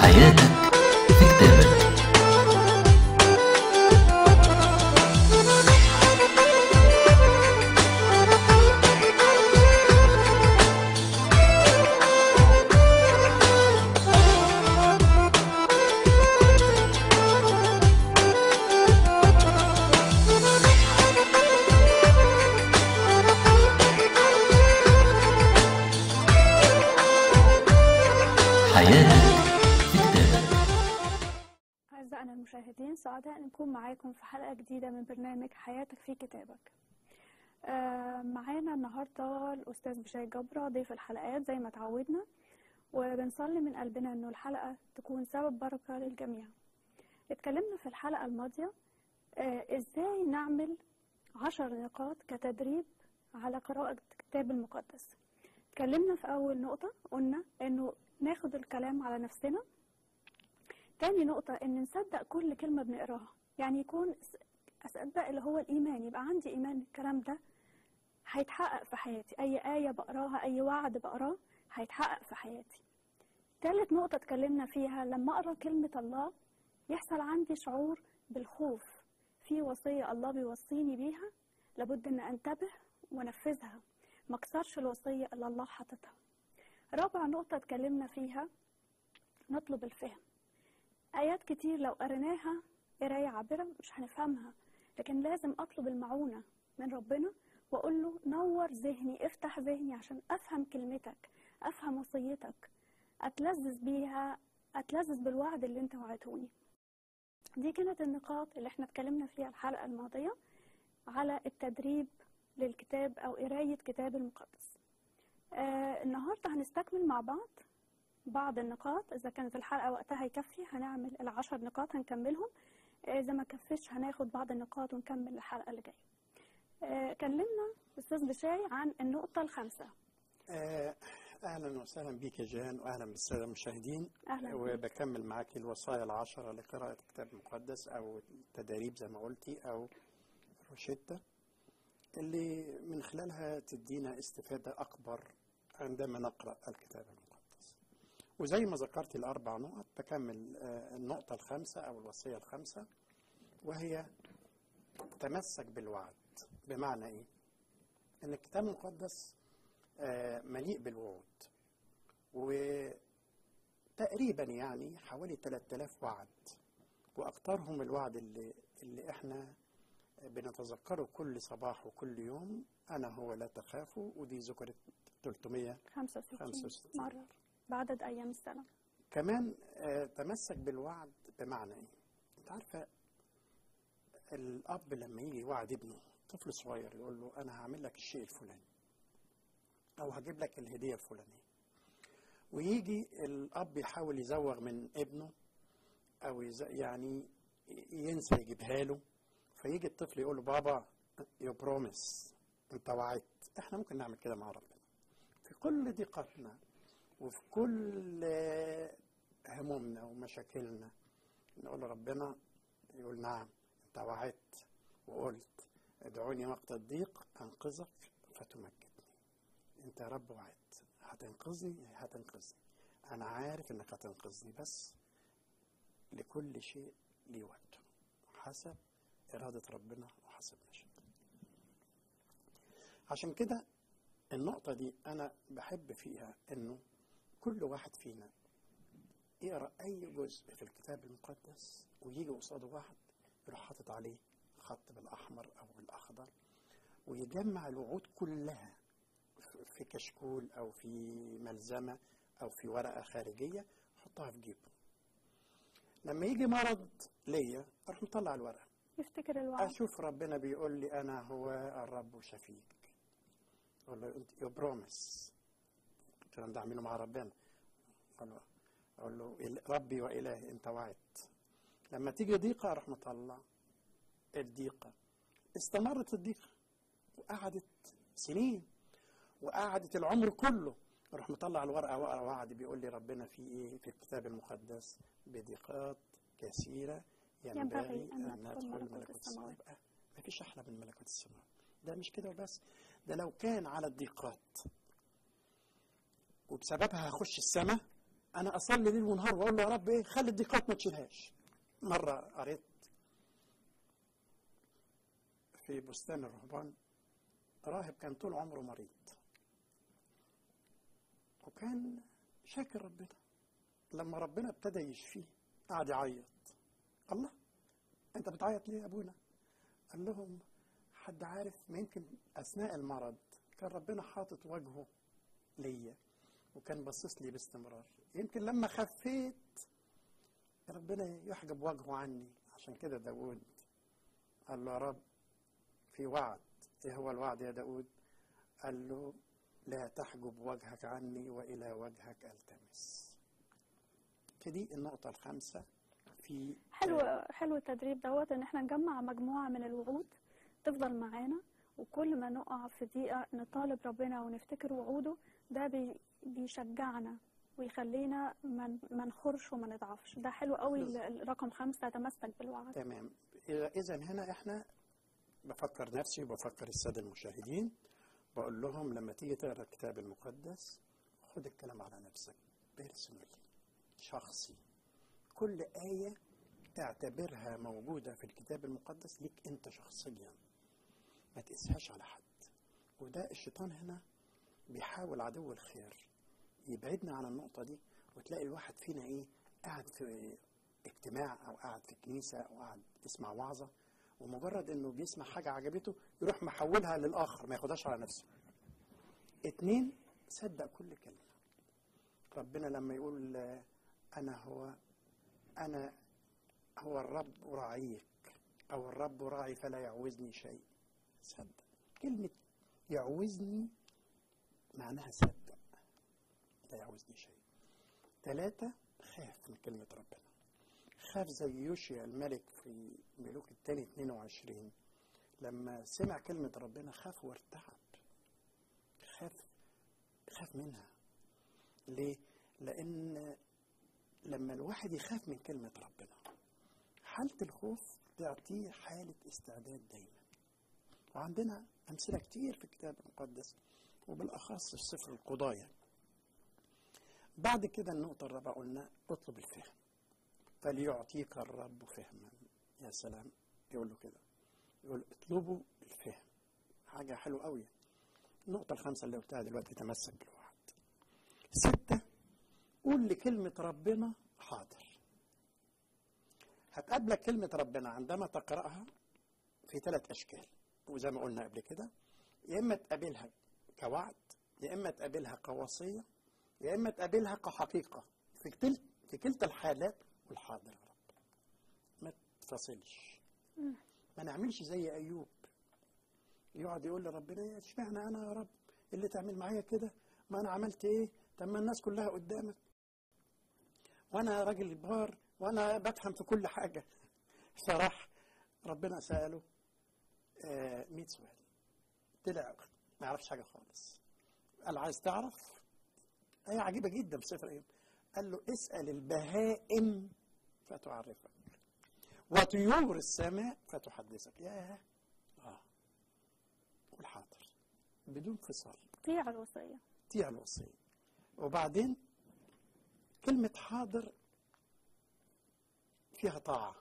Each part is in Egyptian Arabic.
حياتك في كتابك حياتك في كتابك أعزائنا المشاهدين سعداء أن نكون معاكم في حلقة جديدة من برنامج حياتك في كتابك آه، معانا النهاردة الأستاذ بشاي جبرة ضيف الحلقات زي ما تعودنا وبنصلي من قلبنا أنه الحلقة تكون سبب بركة للجميع اتكلمنا في الحلقة الماضية آه، إزاي نعمل عشر نقاط كتدريب على قراءة الكتاب المقدس اتكلمنا في أول نقطة قلنا أنه ناخد الكلام على نفسنا تاني نقطة إن نصدق كل كلمة بنقراها يعني يكون س- أصدق اللي هو الإيمان يبقى عندي إيمان الكلام ده هيتحقق في حياتي أي آية بقراها أي وعد بقراه هيتحقق في حياتي تالت نقطة اتكلمنا فيها لما أقرأ كلمة الله يحصل عندي شعور بالخوف في وصية الله بيوصيني بيها لابد أن أنتبه ونفذها ما اكسرش الوصية اللي الله حاططها رابع نقطة اتكلمنا فيها نطلب الفهم آيات كتير لو قريناها قراية عابرة مش هنفهمها لكن لازم أطلب المعونة من ربنا وأقول له نور ذهني افتح ذهني عشان أفهم كلمتك أفهم وصيتك أتلذذ بيها أتلذذ بالوعد اللي أنت وعدتوني دي كانت النقاط اللي احنا اتكلمنا فيها الحلقة الماضية على التدريب للكتاب أو قراية كتاب المقدس آه النهاردة هنستكمل مع بعض بعض النقاط إذا كانت الحلقة وقتها يكفي هنعمل العشر نقاط هنكملهم إذا ما كفيش هناخد بعض النقاط ونكمل الحلقة اللي جاية آه، كلمنا أستاذ بشاي عن النقطة الخامسة آه، اهلا وسهلا بك يا جان واهلا بالساده المشاهدين أهلا بيك. وبكمل معاك الوصايا العشره لقراءه الكتاب المقدس او التداريب زي ما قلتي او روشيتا اللي من خلالها تدينا استفاده اكبر عندما نقرا الكتاب المقدس وزي ما ذكرت الاربع نقط بكمل آه، النقطه الخامسه او الوصيه الخامسه وهي تمسك بالوعد بمعنى ايه ان الكتاب المقدس آه، مليء بالوعود وتقريبا يعني حوالي 3000 وعد واكثرهم الوعد اللي اللي احنا بنتذكره كل صباح وكل يوم انا هو لا تخافوا ودي ذكرت 300 65 65. مرة بعدد أيام السنة كمان آه، تمسك بالوعد بمعنى ايه انت عارفه الاب لما يجي يوعد ابنه طفل صغير يقول له انا هعمل لك الشيء الفلاني او هجيب لك الهديه الفلانيه ويجي الاب يحاول يزوغ من ابنه او يز... يعني ينسى يجيبها له فيجي الطفل يقول له بابا يو بروميس انت وعدت احنا ممكن نعمل كده مع ربنا في كل ضيقاتنا وفي كل آه، همومنا ومشاكلنا نقول لربنا يقول نعم انت وعدت وقلت ادعوني وقت الضيق انقذك فتمجدني انت يا رب وعدت هتنقذني هتنقذني انا عارف انك هتنقذني بس لكل شيء ليه وقته حسب إرادة ربنا وحسب مشيئته عشان كده النقطة دي أنا بحب فيها إنه كل واحد فينا يقرأ أي جزء في الكتاب المقدس ويجي قصاده واحد يروح حاطط عليه خط بالأحمر أو بالأخضر ويجمع الوعود كلها في كشكول أو في ملزمة أو في ورقة خارجية يحطها في جيبه لما يجي مرض ليا اروح مطلع الورقه يفتكر الوعد اشوف ربنا بيقول لي انا هو الرب شفيك اقول له انت يو بروميس الكلام ده اعمله مع ربنا اقول له اقول له إل- ربي والهي انت وعدت لما تيجي ضيقه اروح مطلع الضيقه استمرت الضيقه وقعدت سنين وقعدت العمر كله اروح مطلع الورقه واقرا وعد بيقول لي ربنا في ايه في الكتاب المقدس بضيقات كثيره ينبغي ينبغي أن ان ندخل ندخل ملكوت ملكوت السماء السماوات. يبقى ما فيش احلى من ملكوت السماء ده مش كده وبس ده لو كان على الضيقات وبسببها هخش السماء انا اصلي ليل ونهار واقول له يا رب ايه خلي الضيقات ما تشيلهاش مره قريت في بستان الرهبان راهب كان طول عمره مريض وكان شاكر ربنا لما ربنا ابتدى يشفيه قعد يعيط الله انت بتعيط ليه يا ابونا قال لهم حد عارف ما يمكن اثناء المرض كان ربنا حاطط وجهه ليا وكان باصص لي باستمرار يمكن لما خفيت ربنا يحجب وجهه عني عشان كده داود قال له يا رب في وعد ايه هو الوعد يا داود قال له لا تحجب وجهك عني والى وجهك التمس دي النقطة الخامسة في حلو حلو التدريب دوت ان احنا نجمع مجموعة من الوعود تفضل معانا وكل ما نقع في ضيقة نطالب ربنا ونفتكر وعوده ده بي بيشجعنا ويخلينا ما ما نخرش وما نضعفش ده حلو قوي ال- ال- رقم خمسة تمسك بالوعد تمام إذا هنا احنا بفكر نفسي وبفكر السادة المشاهدين بقول لهم لما تيجي تقرا الكتاب المقدس خد الكلام على نفسك بيرسونالي شخصي كل آية اعتبرها موجودة في الكتاب المقدس ليك أنت شخصيا ما تقيسهاش على حد وده الشيطان هنا بيحاول عدو الخير يبعدنا عن النقطة دي وتلاقي الواحد فينا إيه قاعد في اجتماع أو قاعد في كنيسة أو قاعد يسمع وعظة ومجرد إنه بيسمع حاجة عجبته يروح محولها للآخر ما ياخدهاش على نفسه اتنين صدق كل كلمة ربنا لما يقول آه، أنا هو أنا هو الرب راعيك أو الرب راعي فلا يعوزني شيء صدق كلمة يعوزني معناها صدق لا يعوزني شيء ثلاثة خاف من كلمة ربنا خاف زي يوشيا الملك في ملوك الثاني 22 لما سمع كلمة ربنا خاف وارتعب خاف خاف منها ليه؟ لأن لما الواحد يخاف من كلمة ربنا حالة الخوف تعطيه حالة استعداد دايما وعندنا أمثلة كتير في الكتاب المقدس وبالأخص في سفر القضايا بعد كده النقطة الرابعة قلنا اطلب الفهم فليعطيك الرب فهما يا سلام يقول له كده يقول اطلبوا الفهم حاجة حلوة قوي النقطة الخامسة اللي قلتها دلوقتي تمسك بالوعد ستة قول لكلمة ربنا حاضر هتقابلك كلمة ربنا عندما تقرأها في ثلاث أشكال وزي ما قلنا قبل كده يا إما تقابلها كوعد يا إما تقابلها كوصية يا إما تقابلها كحقيقة في كلتا في كلتا الحالات والحاضر يا رب ما تفصلش ما نعملش زي أيوب يقعد يقول لربنا اشمعنى أنا يا رب اللي تعمل معايا كده ما أنا عملت إيه طب ما الناس كلها قدامك وانا راجل بار وانا بفهم في كل حاجه فراح ربنا ساله آه 100 سؤال طلع ما يعرفش حاجه خالص قال عايز تعرف آية عجيبة جدا في سفر أيوب قال له اسأل البهائم فتعرفك وطيور السماء فتحدثك ياه اه والحاضر بدون فصال طيع الوصية دي الوصية وبعدين كلمة حاضر فيها طاعة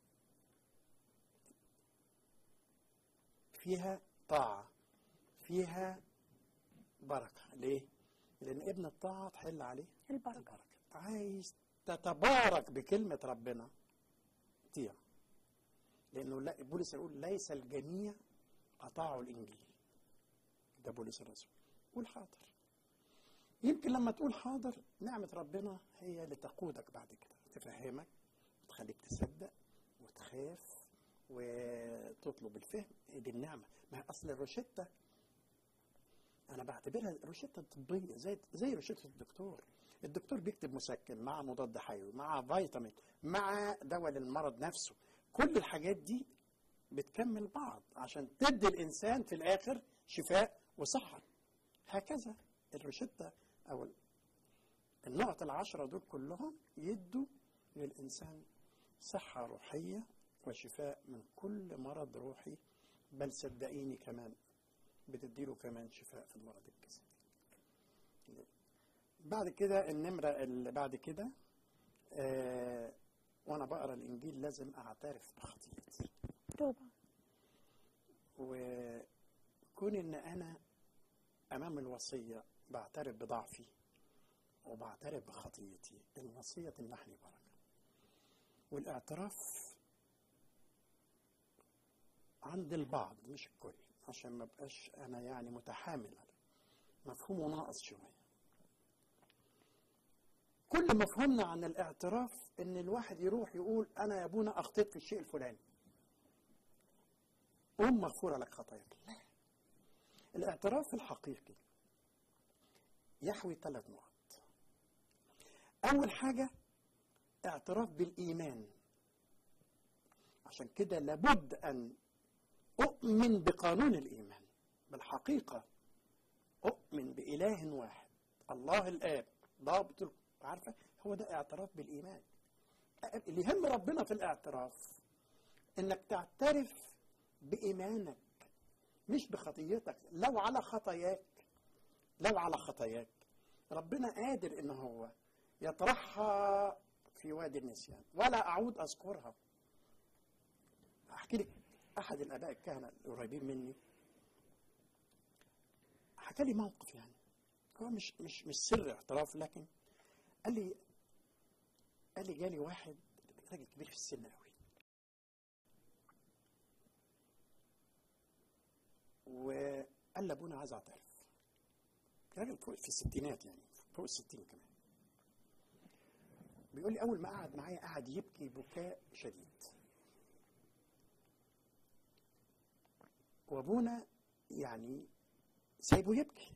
فيها طاعة فيها بركة ليه؟ لأن ابن الطاعة تحل عليه البركة البركة عايز تتبارك بكلمة ربنا طيع لأنه لا بولس يقول ليس الجميع أطاعوا الإنجيل ده بولس الرسول قول حاضر يمكن لما تقول حاضر نعمة ربنا هي اللي تقودك بعد كده تفهمك وتخليك تصدق وتخاف وتطلب الفهم دي النعمة ما هي أصل الروشتة أنا بعتبرها روشتة طبية زي زي روشتة الدكتور الدكتور بيكتب مسكن مع مضاد حيوي مع فيتامين مع دواء للمرض نفسه كل الحاجات دي بتكمل بعض عشان تدي الإنسان في الآخر شفاء وصحة هكذا الروشتة أو النقط العشرة دول كلهم يدوا للإنسان صحة روحية وشفاء من كل مرض روحي بل صدقيني كمان بتديله كمان شفاء في المرض الجسدي بعد كده النمرة اللي بعد كده آه وأنا بقرا الإنجيل لازم أعترف بخطيئتي توبة وكون إن أنا أمام الوصية بعترف بضعفي وبعترف بخطيئتي الوصية تمنحني بركة والاعتراف عند البعض مش الكل عشان ما بقاش أنا يعني متحامل مفهومه ناقص شوية كل مفهومنا عن الاعتراف ان الواحد يروح يقول انا يا ابونا اخطيت في الشيء الفلاني قوم مغفورة لك خطاياك لا الاعتراف الحقيقي يحوي ثلاث نقط اول حاجة اعتراف بالايمان عشان كده لابد ان اؤمن بقانون الايمان بالحقيقة اؤمن باله واحد الله الاب ضابط ال- عارفة هو ده اعتراف بالايمان اللي يهم ربنا في الاعتراف انك تعترف بايمانك مش بخطيتك لو على خطاياك لو على خطاياك ربنا قادر ان هو يطرحها في وادي النسيان ولا اعود اذكرها احكي لك احد الاباء الكهنه القريبين مني حكى لي موقف يعني هو مش مش مش سر اعتراف لكن قال لي قال لي جالي واحد راجل كبير في السن قوي وقال لي ابونا عايز اعترف راجل فوق في الستينات يعني فوق الستين كمان بيقول لي اول ما قعد معايا قعد يبكي بكاء شديد وابونا يعني سايبه يبكي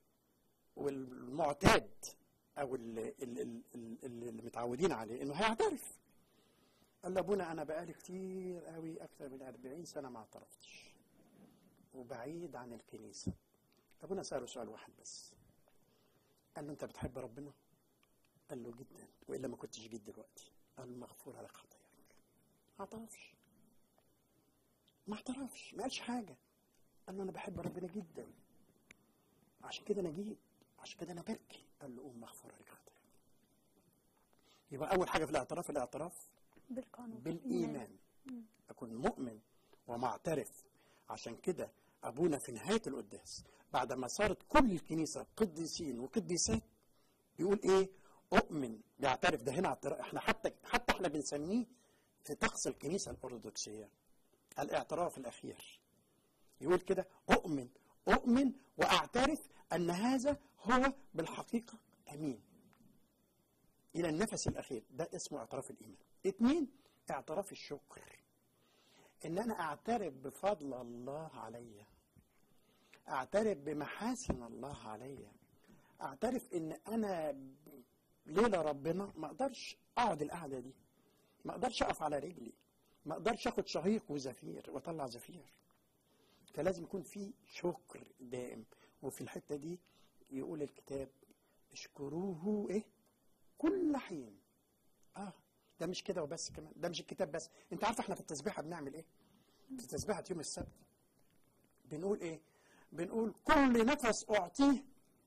والمعتاد او اللي, اللي, اللي, اللي متعودين عليه انه هيعترف قال له ابونا انا بقالي كتير قوي اكتر من 40 سنه ما اعترفتش وبعيد عن الكنيسه ابونا ساله سؤال واحد بس قال له انت بتحب ربنا قال له جدا والا ما كنتش جيت دلوقتي قال له مغفور لك خطاياك ما اعترفش ما اعترفش ما قالش حاجه قال له انا بحب ربنا جدا عشان كده انا جيت عشان كده انا ببكي قال له قوم مغفور لك خطاياك يبقى اول حاجه في الاعتراف الاعتراف بالقانون بالايمان اكون مؤمن ومعترف عشان كده ابونا في نهايه القداس بعد ما صارت كل الكنيسه قديسين وقديسات يقول ايه اؤمن بيعترف ده هنا اعتراف احنا حتى حتى احنا بنسميه في طقس الكنيسه الارثوذكسيه الاعتراف الاخير يقول كده اؤمن اؤمن واعترف ان هذا هو بالحقيقه امين الى النفس الاخير ده اسمه اعتراف الايمان اثنين اعتراف الشكر ان انا اعترف بفضل الله عليا اعترف بمحاسن الله عليا اعترف ان انا ليلة ربنا ما اقدرش اقعد القعدة دي ما اقدرش اقف على رجلي ما اقدرش اخد شهيق وزفير واطلع زفير فلازم يكون في شكر دائم وفي الحتة دي يقول الكتاب اشكروه ايه كل حين اه ده مش كده وبس كمان ده مش الكتاب بس انت عارف احنا في التسبيحه بنعمل ايه في تسبيحه يوم السبت بنقول ايه بنقول كل نفس اعطيه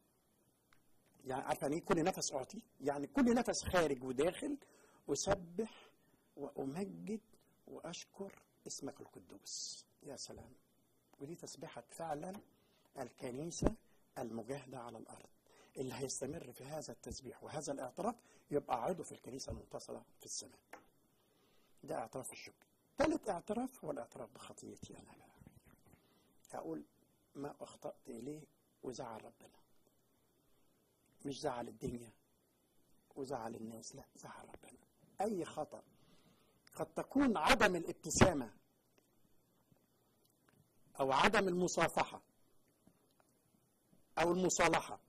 يعني عارف يعني ايه كل نفس اعطيه يعني كل نفس خارج وداخل اسبح وامجد واشكر اسمك القدوس يا سلام ودي تسبيحه فعلا الكنيسه المجاهده على الارض اللي هيستمر في هذا التسبيح وهذا الاعتراف يبقى عضو في الكنيسة المنتصرة في السماء ده اعتراف الشكر ثالث اعتراف هو الاعتراف بخطيتي أنا بقى أقول ما أخطأت إليه وزعل ربنا مش زعل الدنيا وزعل الناس لا زعل ربنا أي خطأ قد تكون عدم الابتسامة أو عدم المصافحة أو المصالحة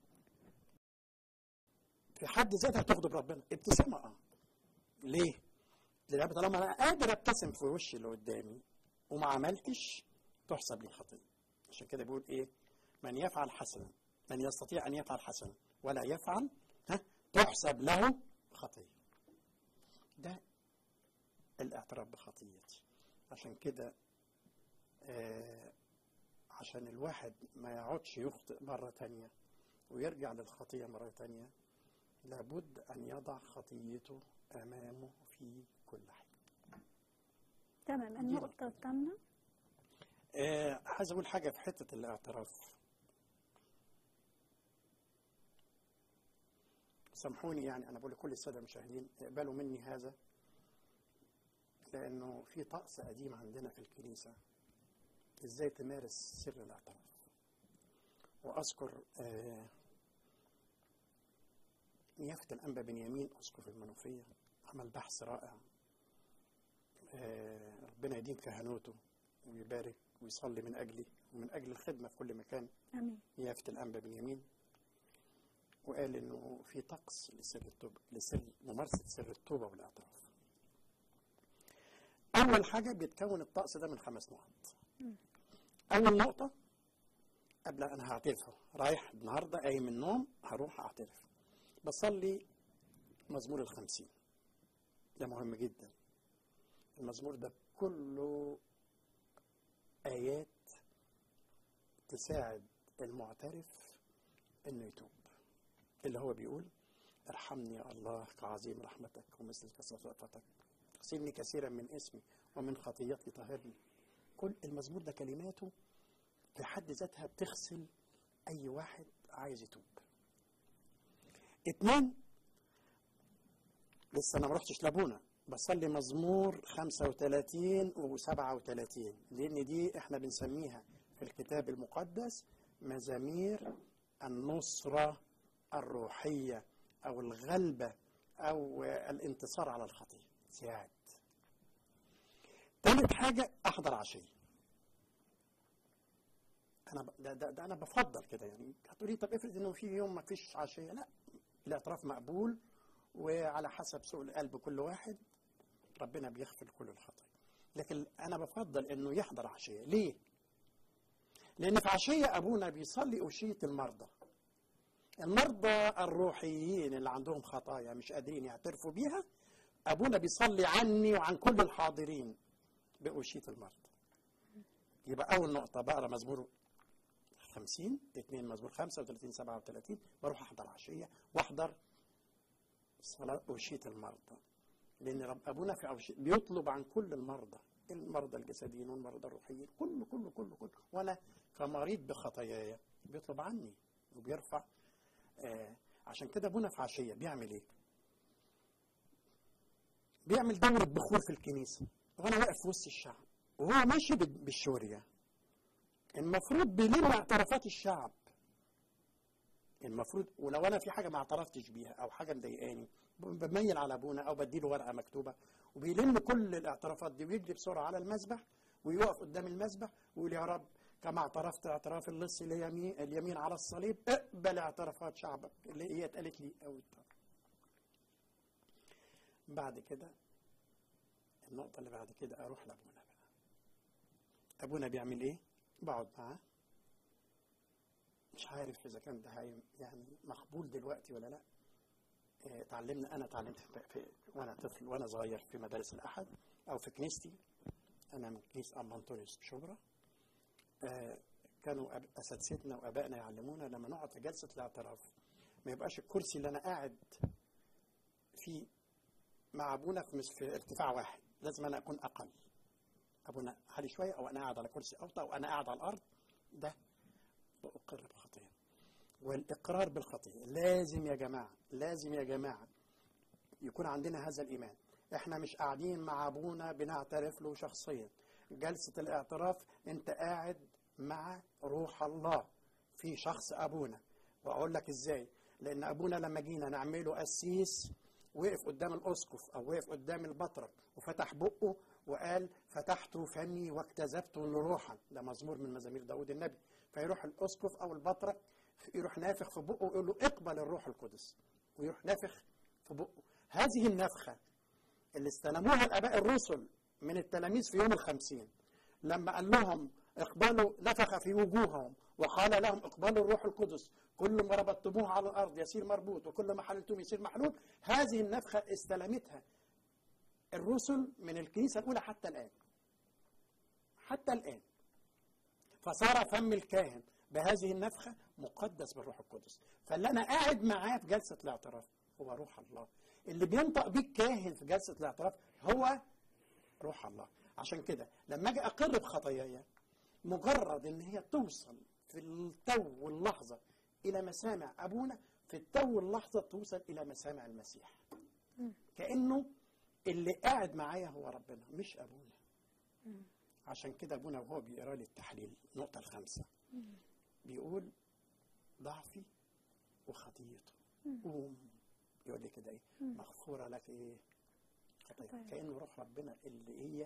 في حد ذاتها تغضب ربنا ابتسامة اه ليه؟ لأن طالما أنا قادر أبتسم في وش اللي قدامي وما عملتش تحسب لي خطية عشان كده بيقول إيه؟ من يفعل حسنا من يستطيع أن يفعل حسنا ولا يفعل ها تحسب له خطية ده الاعتراف بخطيتي عشان كده آه عشان الواحد ما يقعدش يخطئ مرة تانية ويرجع للخطية مرة تانية لابد أن يضع خطيته أمامه في كل حين تمام النقطة الثامنة آه عايز أقول حاجة في حتة الاعتراف سامحوني يعني أنا بقول لكل السادة المشاهدين اقبلوا مني هذا لأنه في طقس قديم عندنا في الكنيسة إزاي تمارس سر الاعتراف وأذكر آه نيافة الأنبا بنيامين أسقف المنوفية عمل بحث رائع آه ربنا يديم كهنوته ويبارك ويصلي من أجلي ومن أجل الخدمة في كل مكان امين نيافة الأنبا بنيامين وقال إنه في طقس لسر التوبة لسر ممارسة سر التوبة والاعتراف. أول حاجة بيتكون الطقس ده من خمس نقط. أول نقطة قبل أنا هعترف أهو. رايح النهاردة قايم من النوم هروح أعترف. بصلي مزمور الخمسين. ده مهم جدا. المزمور ده كله آيات تساعد المعترف انه يتوب اللي هو بيقول ارحمني يا الله كعظيم رحمتك ومثل كثرة رأفتك اغسلني كثيرا من اسمي ومن خطيتي طهرني كل المزمور ده كلماته في حد ذاتها بتغسل اي واحد عايز يتوب اتنين لسه انا ما رحتش لابونا بصلي مزمور 35 و 37 لان دي احنا بنسميها في الكتاب المقدس مزامير النصرة الروحية أو الغلبة أو الانتصار على الخطية ساعد تالت حاجة أحضر عشية أنا ب... ده, ده, ده أنا بفضل كده يعني هتقولي طب افرض إنه في يوم ما فيش عشية لا الاعتراف مقبول وعلى حسب سوء القلب كل واحد ربنا بيغفر كل الخطايا لكن أنا بفضل إنه يحضر عشية ليه؟ لأن في عشية أبونا بيصلي أشية المرضى المرضى الروحيين اللي عندهم خطايا مش قادرين يعترفوا بيها أبونا بيصلي عني وعن كل الحاضرين بأشية المرضى يبقى أول نقطة بقرا مزمور 50 اثنين مزمور 35 37 بروح أحضر عشية وأحضر صلاة أشية المرضى لأن رب أبونا في أوشية بيطلب عن كل المرضى المرضى الجسديين والمرضى الروحيين كله كله كله كله وانا كمريض بخطاياي بيطلب عني وبيرفع آه عشان كده ابونا في عشيه بيعمل ايه؟ بيعمل دورة بخور في الكنيسة وانا واقف في وسط الشعب وهو ماشي بال- بالشورية المفروض بيلم اعترافات الشعب المفروض ولو انا في حاجه ما اعترفتش بيها او حاجه مضايقاني بميل على ابونا او بديله ورقه مكتوبه وبيلم كل الاعترافات دي ويجري بسرعه على المسبح ويقف قدام المسبح ويقول يا رب كما اعترفت اعتراف اللص اليمين اليمين على الصليب اقبل اعترافات شعبك اللي هي اتقالت لي او بعد كده النقطه اللي بعد كده اروح لابونا بقى ابونا بيعمل ايه بقعد معاه مش عارف اذا كان ده هي- يعني مقبول دلوقتي ولا لا آه، اتعلمنا انا اتعلمت في في وانا طفل وانا صغير في مدارس الاحد او في كنيستي انا من كنيسه ام انطونيوس في شبرا آه، كانوا أب- اساتذتنا وابائنا يعلمونا لما نقعد في جلسه الاعتراف ما يبقاش الكرسي اللي انا قاعد فيه مع ابونا في مس- في ارتفاع واحد لازم انا اكون اقل ابونا عالي شويه او انا قاعد على كرسي اوطى او انا قاعد على الارض ده بأقر بخطيئة والإقرار بالخطيئة لازم يا جماعة لازم يا جماعة يكون عندنا هذا الإيمان إحنا مش قاعدين مع أبونا بنعترف له شخصيا جلسة الاعتراف أنت قاعد مع روح الله في شخص أبونا وأقول لك إزاي لأن أبونا لما جينا نعمله قسيس وقف قدام الأسقف أو وقف قدام البطرك وفتح بقه وقال فتحت فمي واكتذبت روحا ده مزمور من مزامير داود النبي فيروح الأسقف أو البطرك يروح نافخ في بقه ويقول له اقبل الروح القدس ويروح نافخ في بقه هذه النفخة اللي استلموها الآباء الرسل من التلاميذ في يوم الخمسين لما قال لهم اقبلوا نفخ في وجوههم وقال لهم اقبلوا الروح القدس كل ما ربطتموه على الارض يصير مربوط وكل ما حللتم يصير محلول هذه النفخه استلمتها الرسل من الكنيسه الاولى حتى الان حتى الان فصار فم الكاهن بهذه النفخه مقدس بالروح القدس فاللي انا قاعد معاه في جلسه الاعتراف هو روح الله اللي بينطق بيه كاهن في جلسه الاعتراف هو روح الله عشان كده لما اجي اقر بخطاياي مجرد ان هي توصل في التو واللحظه الى مسامع ابونا في التو واللحظه توصل الى مسامع المسيح كانه اللي قاعد معايا هو ربنا مش ابونا عشان كده ابونا وهو بيقرا لي التحليل النقطه الخامسه بيقول ضعفي وخطيته قوم يقول لي كده ايه مغفوره لك ايه خطايا خطايا. كانه روح ربنا اللي هي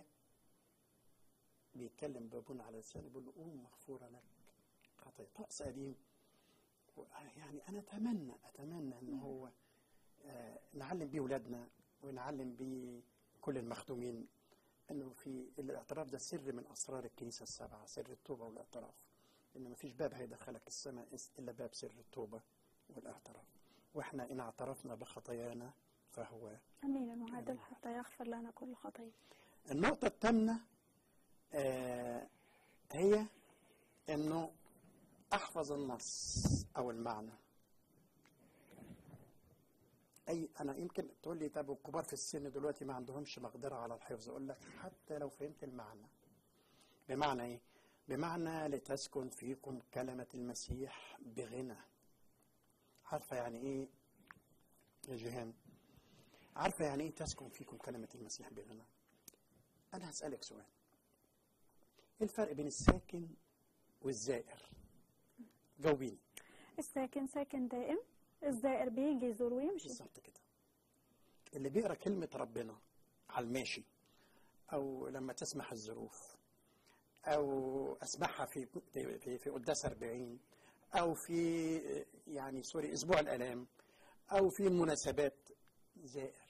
بيتكلم بابونا على لسانه بيقول له قوم مغفوره لك خطايا طقس قديم و- يعني انا اتمنى اتمنى ان هو آه، نعلم بيه ولادنا ونعلم بيه كل المخدومين انه في الاعتراف ده سر من اسرار الكنيسه السبعه سر التوبه والاعتراف ان مفيش باب هيدخلك السماء الا باب سر التوبه والاعتراف واحنا ان اعترفنا بخطايانا فهو امين المعادل حتى يغفر لنا كل خطيه النقطة الثامنة آه هي انه احفظ النص او المعنى اي انا يمكن تقول لي طب الكبار في السن دلوقتي ما عندهمش مقدرة على الحفظ اقول لك حتى لو فهمت المعنى بمعنى ايه بمعنى لتسكن فيكم كلمة المسيح بغنى عارفة يعني ايه يا جيهان عارفة يعني ايه تسكن فيكم كلمة المسيح بغنى أنا هسألك سؤال إيه الفرق بين الساكن والزائر؟ جاوبيني الساكن ساكن دائم الزائر بيجي يزور ويمشي بالظبط كده اللي بيقرا كلمة ربنا على الماشي أو لما تسمح الظروف أو أسمعها في في في قداس 40 أو في يعني سوري أسبوع الآلام أو في المناسبات زائر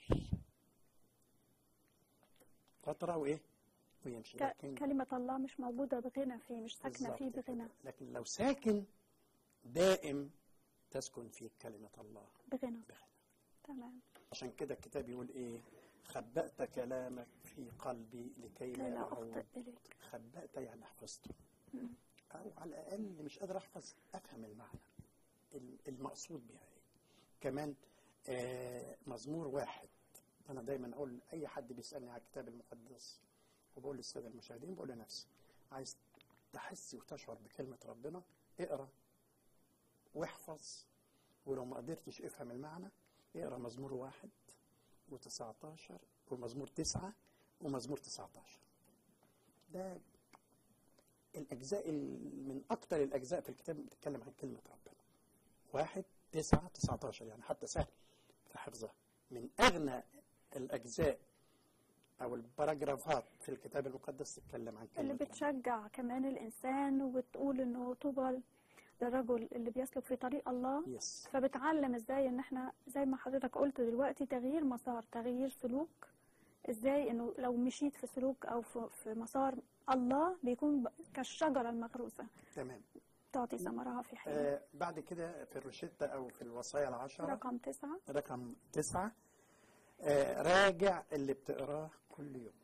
فترة وإيه؟ ويمشي ك- لكن كلمة الله مش موجودة بغنى فيه مش ساكنة فيه بالظبط بغنى كده. لكن لو ساكن دائم تسكن فيه كلمة الله بغنى بغنى تمام عشان كده الكتاب يقول ايه خبأت كلامك في قلبي لكي كي لا لا أعود أخطئ إليك خبأت يعني حفظته أو على الأقل مش قادر أحفظ أفهم المعنى الم- المقصود بها إيه كمان آه مزمور واحد أنا دايما أقول أي حد بيسألني على الكتاب المقدس وبقول للسادة المشاهدين بقول لنفسي عايز تحس وتشعر بكلمة ربنا اقرأ واحفظ ولو ما قدرتش افهم المعنى اقرأ مزمور واحد و19 ومزمور تسعة ومزمور 19 ده الأجزاء ال- من أكتر الأجزاء في الكتاب بتتكلم عن كلمة ربنا واحد تسعة 19 يعني حتى سهل في حفظها من أغنى الأجزاء أو الباراجرافات في الكتاب المقدس تتكلم عن كلمة اللي ربنا. بتشجع كمان الإنسان وبتقول إنه طوبى للرجل اللي بيسلك في طريق الله يس فبتعلم ازاي ان احنا زي ما حضرتك قلت دلوقتي تغيير مسار تغيير سلوك ازاي انه لو مشيت في سلوك او في في مسار الله بيكون ب- كالشجرة المغروسة تمام تعطي ثمرها في حياتك آه بعد كده في الروشتة أو في الوصايا العشرة رقم تسعة رقم تسعة آه راجع اللي بتقراه كل يوم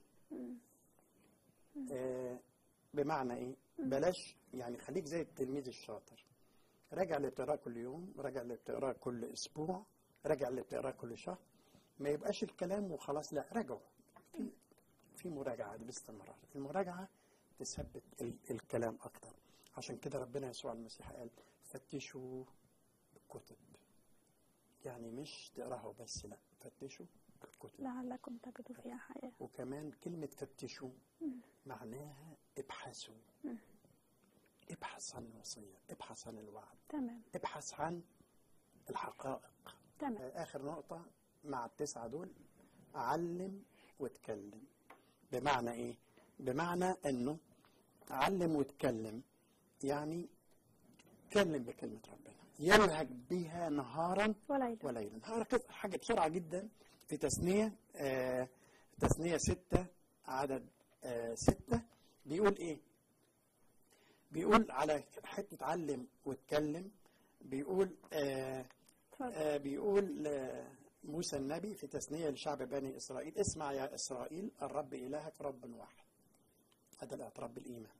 آه بمعنى ايه بلاش يعني خليك زي التلميذ الشاطر راجع اللي بتقراه كل يوم راجع اللي بتقراه كل اسبوع راجع اللي بتقراه كل شهر ما يبقاش الكلام وخلاص لا راجعه في في مراجعه باستمرار المراجعه تثبت ال- الكلام اكتر عشان كده ربنا يسوع المسيح قال فتشوا الكتب يعني مش تقراها بس لا فتشوا الكتب لعلكم تجدوا فيها حياة وكمان كلمة فتشوا معناها ابحثوا ابحث عن الوصية ابحث عن الوعد تمام ابحث عن الحقائق تمام آه، آخر نقطة مع التسعة دول علم واتكلم بمعنى إيه؟ بمعنى إنه علم واتكلم يعني اتكلم بكلمة ربنا يلهج بها نهارا وليلة وليلا هركز حاجة بسرعة جدا في تثنية آه تثنية ستة عدد آه ستة بيقول إيه؟ بيقول على حتة علم واتكلم بيقول آه اتفضل آه بيقول آه موسى النبي في تثنية لشعب بني إسرائيل اسمع يا إسرائيل الرب إلهك رب واحد هذا الاعتراف بالإيمان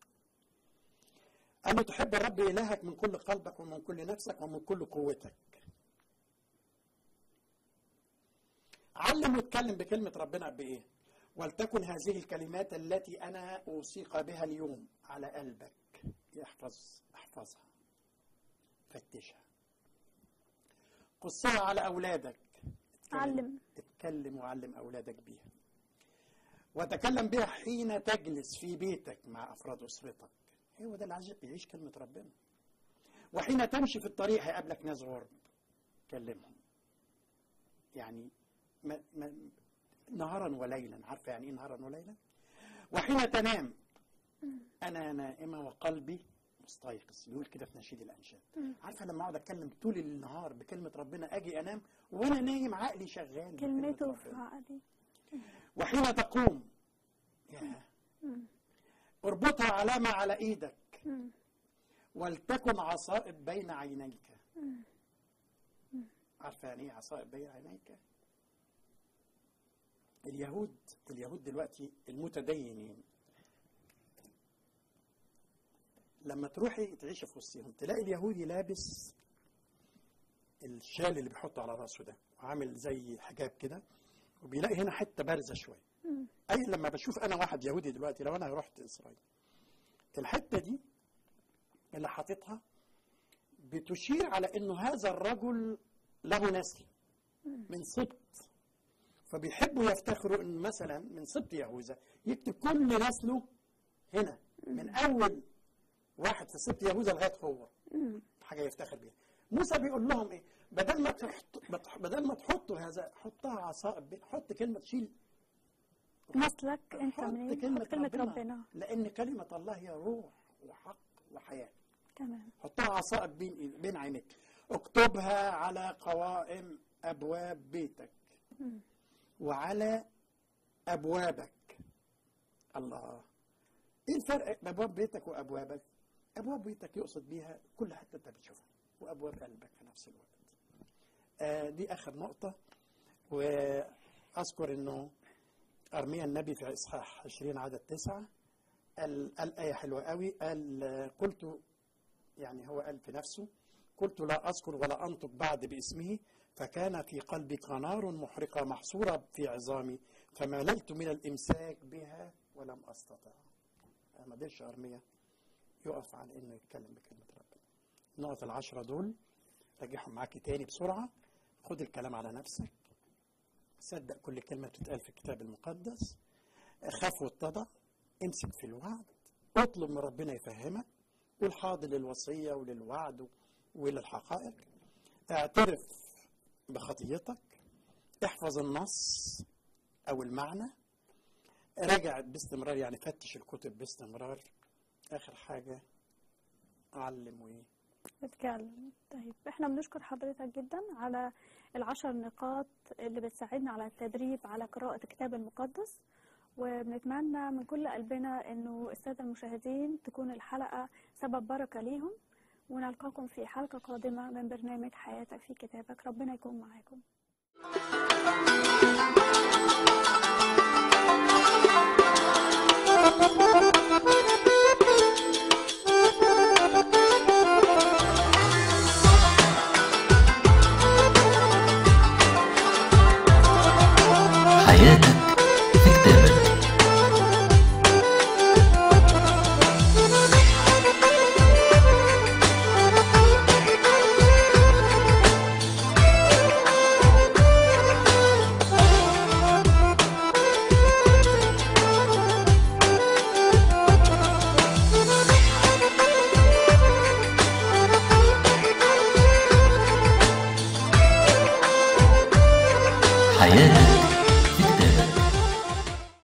أن تحب الرب إلهك من كل قلبك ومن كل نفسك ومن كل قوتك اتعلم واتكلم بكلمة ربنا بإيه ولتكن هذه الكلمات التي أنا أوصيك بها اليوم على قلبك احفظ احفظها فتشها قصها على أولادك اتكلم- علم. اتكلم وعلم أولادك بيها وتكلم بها حين تجلس في بيتك مع أفراد أسرتك هو ده اللي عايز يعيش كلمة ربنا وحين تمشي في الطريق هيقابلك ناس غرب كلمهم يعني ما ما نهارا وليلا عارفه يعني ايه نهارا وليلا وحين تنام انا نائمه وقلبي مستيقظ يقول كده في نشيد الانشاد عارفه لما اقعد اتكلم طول النهار بكلمه ربنا اجي انام وانا نايم عقلي شغال بكلمة كلمته ربنا. في عقلي وحين تقوم يا اربطها علامه على ايدك مم. ولتكن عصائب بين عينيك عارفه يعني ايه عصائب بين عينيك اليهود اليهود دلوقتي المتدينين لما تروحي تعيشي في وسطهم تلاقي اليهودي لابس الشال اللي بيحطه على راسه ده وعامل زي حجاب كده وبيلاقي هنا حته بارزه شويه اي لما بشوف انا واحد يهودي دلوقتي لو انا رحت اسرائيل الحته دي اللي حاططها بتشير على انه هذا الرجل له نسل من سبط فبيحبوا يفتخروا ان مثلا من سبط يهوذا يكتب كل نسله هنا من اول واحد في سبط يهوذا لغايه هو حاجه يفتخر بيها موسى بيقول لهم ايه بدل ما تحط بدل ما تحطوا هذا حطها عصائب بين- حط كلمه شيل نسلك انت حط منين كلمه, حط كلمة ربنا. ربنا لان كلمه الله هي روح وحق وحياه تمام حطها عصائب بين بين عينيك اكتبها على قوائم ابواب بيتك وعلى ابوابك الله ايه الفرق بين ابواب بيتك وابوابك ابواب بيتك يقصد بيها كل حته انت بتشوفها وابواب قلبك في نفس الوقت آه دي اخر نقطه واذكر انه ارميا النبي في اصحاح 20 عدد تسعة قال قال ايه حلوه قوي قال آه، قلت يعني هو قال في نفسه قلت لا أذكر ولا أنطق بعد باسمه فكان في قلبي قنار محرقة محصورة في عظامي فمللت من الإمساك بها ولم أستطع ما قدرش أرميا يقف على إنه يتكلم بكلمة ربنا النقط العشرة دول راجعهم معاكي تاني بسرعة خد الكلام على نفسك صدق كل كلمة بتتقال في الكتاب المقدس خاف واتضع امسك في الوعد اطلب من ربنا يفهمك قول حاضر للوصية وللوعد وللحقائق اعترف بخطيتك احفظ النص او المعنى راجع باستمرار يعني فتش الكتب باستمرار اخر حاجة علم وايه بتكلم طيب احنا بنشكر حضرتك جدا على العشر نقاط اللي بتساعدنا على التدريب على قراءة الكتاب المقدس وبنتمنى من كل قلبنا انه السادة المشاهدين تكون الحلقة سبب بركة ليهم ونلقاكم في حلقة قادمة من برنامج حياتك في كتابك ربنا يكون معاكم حياتك في كتابك حياتك